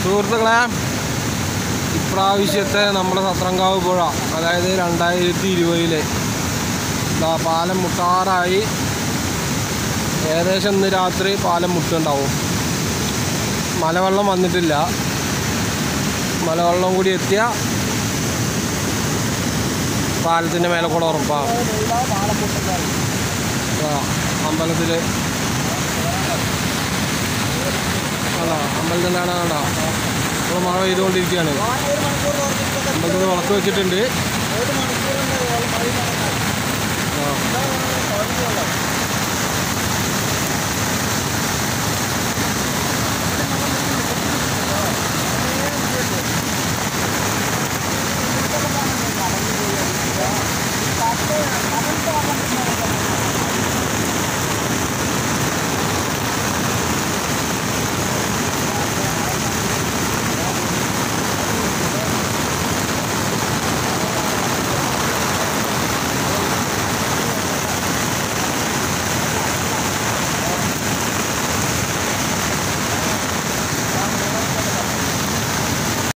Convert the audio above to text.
സുഹൃത്തുക്കളെ ഇപ്രാവശ്യത്തെ നമ്മുടെ സത്രങ്കാവ് പുഴ അതായത് രണ്ടായിരത്തി ഇരുപതിലെ പാലം മുട്ടാറായി ഏകദേശം ഇന്ന് രാത്രി പാലം മുട്ടുണ്ടാവും മലവെള്ളം വന്നിട്ടില്ല മലവെള്ളം കൂടി എത്തിയ പാലത്തിൻ്റെ മേലെ കൂടെ ഉറപ്പാണ് ആ അമ്പലത്തിൽ ആണോ അമ്പലത്തിൻ്റെ ആണ് കണ്ടോ ഇപ്പോൾ മഴ പെയ്തുകൊണ്ടിരിക്കുകയാണ് അമ്പലത്തിൽ വിളക്ക് വെച്ചിട്ടുണ്ട് ആ